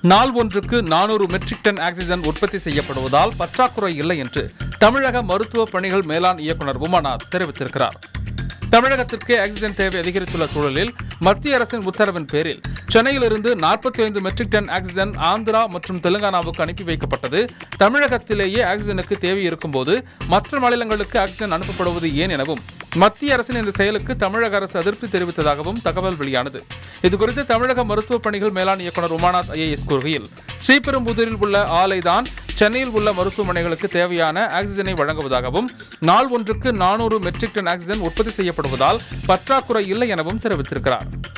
நாள் ஒன்றுக்கு நானூறு மெட்ரிக் டன் ஆக்சிஜன் உற்பத்தி செய்யப்படுவதால் பற்றாக்குறை இல்லை என்று தமிழக மருத்துவ பணிகள் மேலாண் இயக்குநர் உமாநாத் தெரிவித்திருக்கிறார் தமிழகத்திற்கு ஆக்சிஜன் தேவை அதிகரித்துள்ள சூழலில் மத்திய அரசின் உத்தரவின் பேரில் சென்னையிலிருந்து நாற்பத்தி ஐந்து மெட்ரிக் டன் ஆக்சிஜன் ஆந்திரா மற்றும் தெலுங்கானாவுக்கு அனுப்பி வைக்கப்பட்டது தமிழகத்திலேயே ஆக்சிஜனுக்கு தேவை இருக்கும்போது மற்ற மாநிலங்களுக்கு ஆக்சிஜன் அனுப்பப்படுவது ஏன் எனவும் மத்திய அரசின் இந்த செயலுக்கு தமிழக அரசு அதிருப்தி தெரிவித்ததாகவும் தகவல் வெளியானது இதுகுறித்து தமிழக மருத்துவ பணிகள் மேலாண் இயக்குநர் உமாநாத் ஐஏஎஸ் கூறுகையில் ஸ்ரீபெரும்புதூரில் உள்ள ஆலைதான் சென்னையில் உள்ள மருத்துவமனைகளுக்கு தேவையான ஆக்சிஜனை வழங்குவதாகவும் நாள் ஒன்றுக்கு நானூறு மெட்ரிக் டன் ஆக்சிஜன் உற்பத்தி செய்யப்படுவதால் பற்றாக்குறை இல்லை எனவும் தெரிவித்திருக்கிறார்